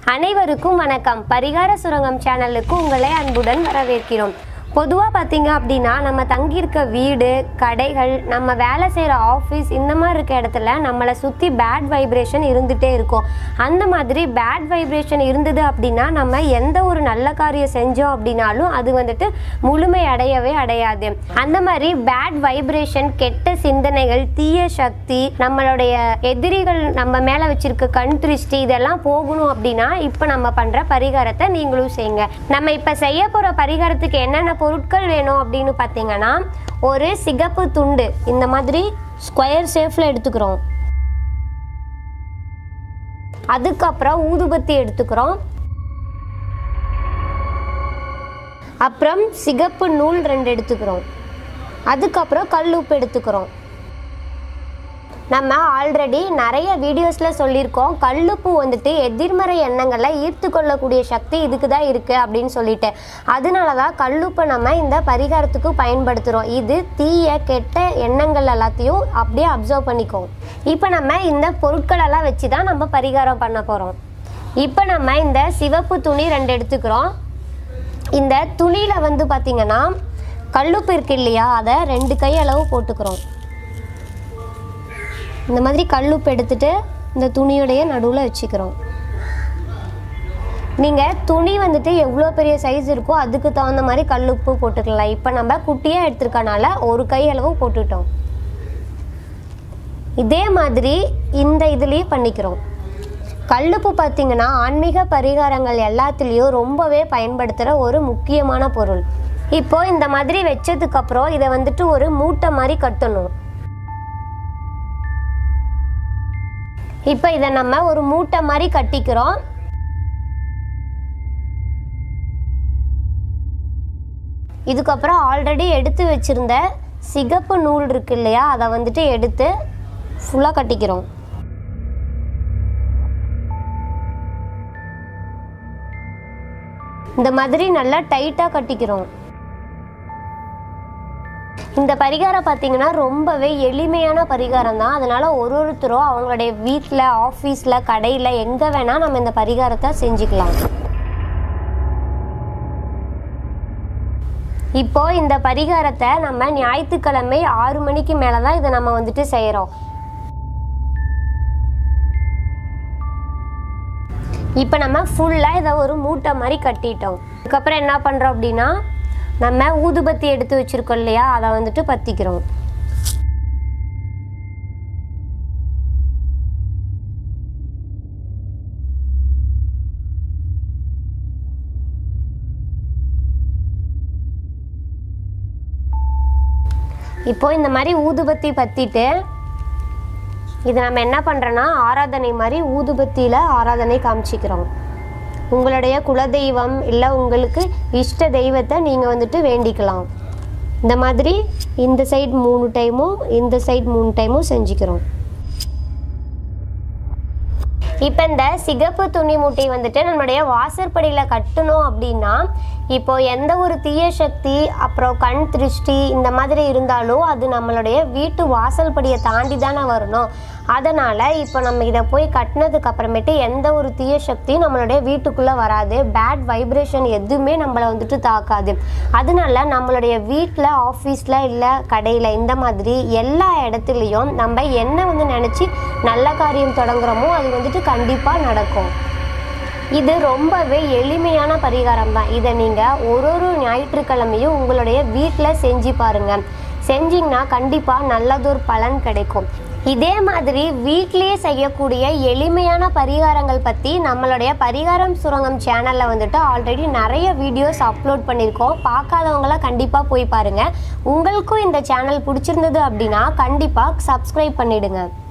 அனைவருக்கும் வணக்கம் பரிகார சுரங்கம் சேனலுக்கு உங்களை அன்புடன் வரவேற்கிறோம் பொதுவாக பார்த்தீங்க அப்படின்னா நம்ம தங்கியிருக்க வீடு கடைகள் நம்ம வேலை செய்கிற ஆஃபீஸ் இந்த மாதிரி இருக்க இடத்துல நம்மளை சுற்றி பேட் வைப்ரேஷன் இருந்துகிட்டே இருக்கும் அந்த மாதிரி பேட் வைப்ரேஷன் இருந்தது அப்படின்னா நம்ம எந்த ஒரு நல்ல காரியம் செஞ்சோம் அப்படின்னாலும் அது வந்துட்டு முழுமை அடையவே அடையாது அந்த மாதிரி பேட் வைப்ரேஷன் கெட்ட சிந்தனைகள் தீய சக்தி நம்மளுடைய எதிரிகள் நம்ம மேலே வச்சிருக்க கண் திருஷ்டி இதெல்லாம் போகணும் அப்படின்னா இப்போ நம்ம பண்ணுற பரிகாரத்தை நீங்களும் செய்யுங்க நம்ம இப்போ செய்ய போகிற பரிகாரத்துக்கு என்னென்ன பொருட்கள் வேணும் அப்படின்னு பார்த்தீங்கன்னா ஒரு சிகப்பு துண்டு இந்த மாதிரி ஸ்கொயர் ஷேப்பில் எடுத்துக்கிறோம் அதுக்கப்புறம் ஊதுபத்தி எடுத்துக்கிறோம் அப்புறம் சிகப்பு நூல் ரெண்டு எடுத்துக்கிறோம் அதுக்கப்புறம் கல் உப்பு எடுத்துக்கிறோம் நம்ம ஆல்ரெடி நிறைய வீடியோஸில் சொல்லியிருக்கோம் கல்லுப்பு வந்துட்டு எதிர்மறை எண்ணங்களை ஈர்த்து கொள்ளக்கூடிய சக்தி இதுக்கு தான் இருக்குது அப்படின்னு சொல்லிட்டு அதனால தான் கல்லுப்பை நம்ம இந்த பரிகாரத்துக்கு பயன்படுத்துகிறோம் இது தீய கெட்ட எண்ணங்கள் எல்லாத்தையும் அப்படியே அப்சர்வ் பண்ணிக்கும் இப்போ நம்ம இந்த பொருட்களெல்லாம் வச்சு தான் நம்ம பரிகாரம் பண்ண போகிறோம் இப்போ நம்ம இந்த சிவப்பு துணி ரெண்டு எடுத்துக்கிறோம் இந்த துணியில் வந்து பார்த்திங்கன்னா கல்லுப்பு இருக்கு இல்லையா அதை ரெண்டு கை அளவு போட்டுக்கிறோம் இந்த மாதிரி கல்லுப்பு எடுத்துட்டு இந்த துணியுடைய நடுவில் வச்சுக்கிறோம் நீங்கள் துணி வந்துட்டு எவ்வளோ பெரிய சைஸ் இருக்கோ அதுக்கு தகுந்த மாதிரி கல்லுப்பு போட்டுக்கலாம் இப்போ நம்ம குட்டியாக எடுத்துருக்கனால ஒரு கை அளவு போட்டுட்டோம் இதே மாதிரி இந்த இதுலேயும் பண்ணிக்கிறோம் கல்லுப்பு பார்த்தீங்கன்னா ஆன்மீக பரிகாரங்கள் எல்லாத்துலேயும் ரொம்பவே பயன்படுத்துகிற ஒரு முக்கியமான பொருள் இப்போ இந்த மாதிரி வச்சதுக்கப்புறம் இதை வந்துட்டு ஒரு மூட்டை மாதிரி கட்டணும் இப்போ இதை நம்ம ஒரு மூட்டை மாதிரி கட்டிக்கிறோம் இதுக்கப்புறம் ஆல்ரெடி எடுத்து வச்சிருந்த சிகப்பு நூல் இருக்கு இல்லையா அதை வந்துட்டு எடுத்து ஃபுல்லாக கட்டிக்கிறோம் இந்த மாதிரி நல்லா டைட்டாக கட்டிக்கிறோம் இந்த பரிகாரம் பார்த்தீங்கன்னா ரொம்பவே எளிமையான பரிகாரம் தான் அதனால் ஒரு ஒருத்தரும் அவங்களுடைய வீட்டில் ஆஃபீஸில் கடையில் எங்கே வேணால் நம்ம இந்த பரிகாரத்தை செஞ்சுக்கலாம் இப்போ இந்த பரிகாரத்தை நம்ம ஞாயிற்றுக்கிழமை ஆறு மணிக்கு மேலே தான் இதை நம்ம வந்துட்டு செய்கிறோம் இப்போ நம்ம ஃபுல்லாக இதை ஒரு மூட்டை மாதிரி கட்டிட்டோம் அதுக்கப்புறம் என்ன பண்ணுறோம் அப்படின்னா நம்ம ஊதுபத்தி எடுத்து வச்சிருக்கோம் இல்லையா அதை வந்துட்டு பற்றிக்கிறோம் இப்போ இந்த மாதிரி ஊதுபத்தி பற்றிட்டு இது நம்ம என்ன பண்ணுறோன்னா ஆராதனை மாதிரி ஊதுபத்தியில் ஆராதனை காமிச்சிக்கிறோம் உங்களுடைய குலதெய்வம் இல்லை உங்களுக்கு இஷ்ட தெய்வத்தை நீங்கள் வந்துட்டு வேண்டிக்கலாம் இந்த மாதிரி இந்த சைடு மூணு டைமும் இந்த சைடு மூணு டைமும் செஞ்சுக்கிறோம் இப்போ இந்த சிகப்பு துணி மூட்டை வந்துட்டு நம்மளுடைய வாசற்படியில் கட்டணும் அப்படின்னா இப்போ எந்த ஒரு தீய சக்தி அப்புறம் கண் திருஷ்டி இந்த மாதிரி இருந்தாலும் அது நம்மளுடைய வீட்டு வாசல் படியை தாண்டி தானே வரணும் அதனால் இப்போ நம்ம இதை போய் கட்டினதுக்கு அப்புறமேட்டு எந்த ஒரு தீய சக்தியும் நம்மளுடைய வீட்டுக்குள்ளே வராது பேட் வைப்ரேஷன் எதுவுமே நம்மளை வந்துட்டு தாக்காது அதனால நம்மளுடைய வீட்டில் ஆஃபீஸில் இல்லை கடையில் இந்த மாதிரி எல்லா இடத்துலையும் நம்ம என்ன வந்து நினச்சி நல்ல காரியம் தொடங்குறோமோ அது வந்துட்டு கண்டிப்பாக நடக்கும் இது ரொம்பவே எளிமையான பரிகாரம் தான் இதை நீங்கள் ஒரு ஒரு ஞாயிற்றுக்கிழமையும் உங்களுடைய வீட்டில் செஞ்சு பாருங்கள் செஞ்சிங்கன்னா கண்டிப்பாக நல்லதொரு பலன் கிடைக்கும் இதே மாதிரி வீட்லேயே செய்யக்கூடிய எளிமையான பரிகாரங்கள் பற்றி நம்மளுடைய பரிகாரம் சுரங்கம் சேனலில் வந்துட்டு ஆல்ரெடி நிறைய வீடியோஸ் அப்லோட் பண்ணியிருக்கோம் பார்க்காதவங்களாம் கண்டிப்பாக போய் பாருங்கள் உங்களுக்கும் இந்த சேனல் பிடிச்சிருந்தது அப்படின்னா கண்டிப்பாக சப்ஸ்கிரைப் பண்ணிவிடுங்க